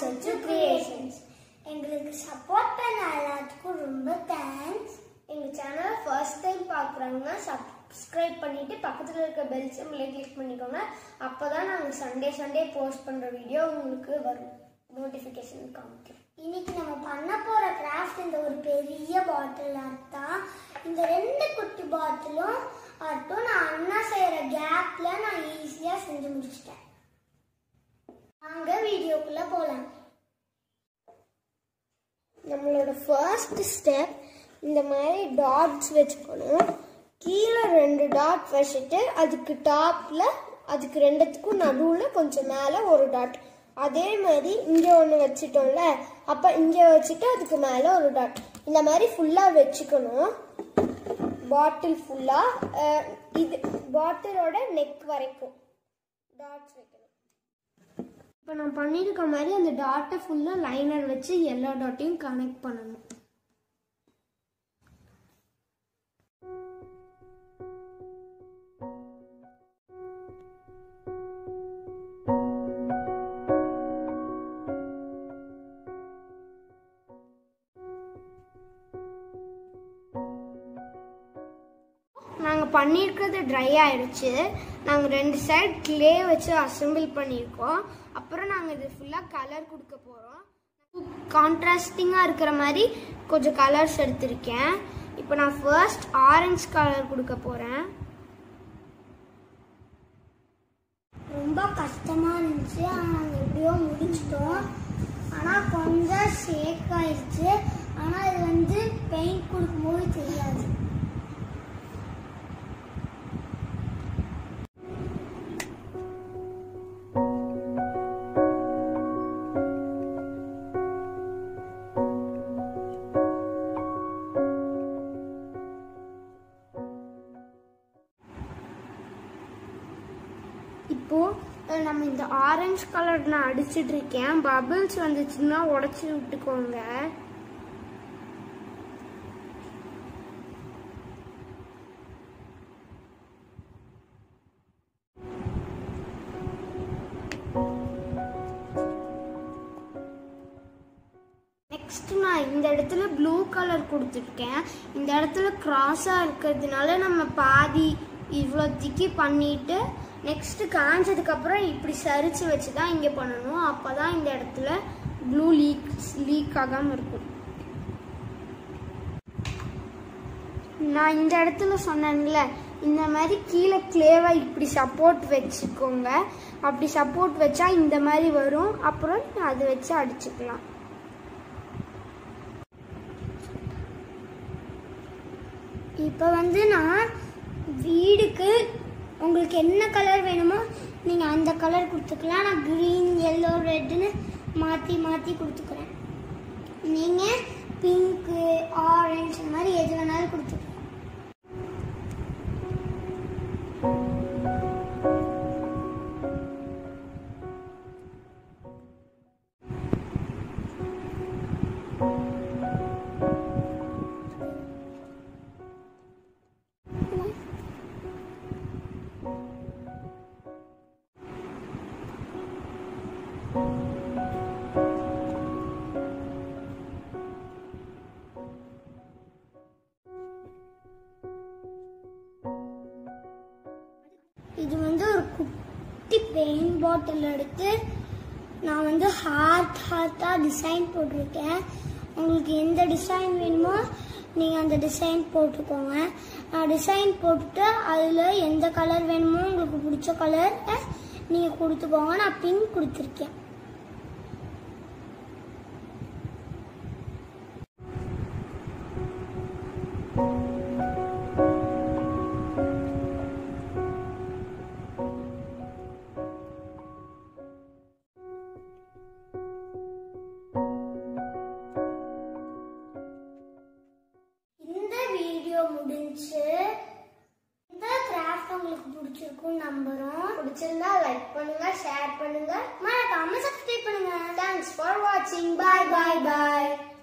சச்சு creations எங்களுக்கு support பண்ண எல்லாத்துக்கும் ரொம்ப தேங்க்ஸ் எங்கள் சேனலை ஃபர்ஸ்ட் டைம் பார்க்குறாங்கன்னா சப்ஸ்கிரைப் பண்ணிட்டு பக்கத்தில் இருக்க பெல் சிம்பிளை கிளிக் பண்ணிக்கோங்க அப்போ தான் நாங்கள் சண்டே சண்டே போஸ்ட் பண்ணுற வீடியோ உங்களுக்கு வரும் நோட்டிஃபிகேஷன் காமிக்கும் இன்னைக்கு நம்ம பண்ண போற கிராஃப்ட் இந்த ஒரு பெரிய பாட்டில் தான் இந்த ரெண்டு குட்டி பாட்டிலும் அட்டும் நான் அண்ணா செய்யற கேப்ல நான் ஈஸியா செஞ்சு முடிச்சிட்டேன் வாங்க வீடியோக்குள்ள போலாம் நம்மளோட ஃபர்ஸ்ட் ஸ்டெப் இந்த மாதிரி டாட்ஸ் வச்சுக்கணும் கீழே ரெண்டு டாட் வச்சுட்டு அதுக்கு டாப்பில் அதுக்கு ரெண்டுத்துக்கும் நடுவில் கொஞ்சம் மேலே ஒரு டாட் அதே மாதிரி இங்கே ஒன்று வச்சுட்டோம்ல அப்போ இங்கே வச்சுட்டு அதுக்கு மேலே ஒரு டாட் இந்த மாதிரி ஃபுல்லாக வச்சுக்கணும் பாட்டில் ஃபுல்லாக இது பாட்டிலோட நெக் வரைக்கும் டாட்ஸ் வைக்கணும் இப்போ நான் பண்ணியிருக்க மாதிரி அந்த டாட்டை ஃபுல்லாக லைனர் வச்சு எல்லா டாட்டையும் கனெக்ட் பண்ணணும் நாங்கள் பண்ணியிருக்கிறது ட்ரை ஆயிடுச்சு நாங்கள் ரெண்டு சைடு க்ளே வச்சு அசெம்பிள் பண்ணியிருக்கோம் அப்புறம் நாங்கள் இது ஃபுல்லாக கலர் கொடுக்க போகிறோம் கான்ட்ராஸ்டிங்காக இருக்கிற மாதிரி கொஞ்சம் கலர்ஸ் எடுத்திருக்கேன் இப்போ நான் ஃபர்ஸ்ட் ஆரஞ்சு கலர் கொடுக்க போகிறேன் ரொம்ப கஷ்டமா இருந்துச்சு ஆனா நாங்க எப்படியோ முடிச்சிட்டோம் ஆனா கொஞ்சம் ஷேக் ஆயிடுச்சு ஆனா இது வந்து பெயிண்ட் கொடுக்கும்போது தெரியாது இப்போ அஹ், நம்ம இந்த ஆரஞ்சு கலர் நான் அடிச்சிட்டு இருக்கேன் பபிள்ஸ் வந்துச்சுன்னா உடச்சி விட்டுக்கோங்க நெக்ஸ்ட் நான் இந்த இடத்துல ப்ளூ கலர் கொடுத்துருக்கேன் இந்த இடத்துல கிராஸாக இருக்கிறதுனால நம்ம பாதி இவ்வளோத்திக்கு பண்ணிட்டு நெக்ஸ்ட் காஞ்சதுக்கப்புறம் இப்படி சரிச்சு வச்சு தான் இங்கே பண்ணணும் அப்போ தான் இந்த இடத்துல ப்ளூ லீக் லீக் ஆகாமல் இருக்கும் நான் இந்த இடத்துல சொன்னேன்ல இந்த மாதிரி கீழே கிளேவை இப்படி சப்போர்ட் வச்சுக்கோங்க அப்படி சப்போர்ட் வச்சா இந்த மாதிரி வரும் அப்புறம் அதை வச்சு அடிச்சுக்கலாம் இப்போ வந்து நான் வீடுக்கு உங்களுக்கு என்ன கலர் வேணுமோ நீங்கள் அந்த கலர் கொடுத்துக்கலாம் நான் க்ரீன் எல்லோ ரெட்டுன்னு மாற்றி மாற்றி கொடுத்துக்கிறேன் நீங்கள் பிங்க்கு ஆரஞ்சு அந்த மாதிரி எது வேணாலும் கொடுத்துக்கலாம் இது வந்து ஒரு குட்டி பெயிண்ட் பாட்டில் எடுத்து நான் வந்து ஹார்ட் ஹார்ட்டாக டிசைன் போட்டிருக்கேன் உங்களுக்கு எந்த டிசைன் வேணுமோ நீங்கள் அந்த டிசைன் போட்டுக்கோங்க நான் டிசைன் போட்டுட்டு அதில் எந்த கலர் வேணுமோ உங்களுக்கு பிடிச்ச கலர் நீங்கள் கொடுத்துக்கோங்க நான் பிங்க் கொடுத்துருக்கேன் இந்த வீடியோ முடிஞ்சு இந்த கிராஃப்ட் உங்களுக்கு பிடிச்சிருக்கும் நம்புறோம் பிடிச்சிருந்தா லைக் பண்ணுங்க ஷேர் பண்ணுங்க மறக்காம சப்ஸ்கிரைப் பண்ணுங்க தேங்க்ஸ் ஃபார் வாட்சிங் பாய் பாய் பாய்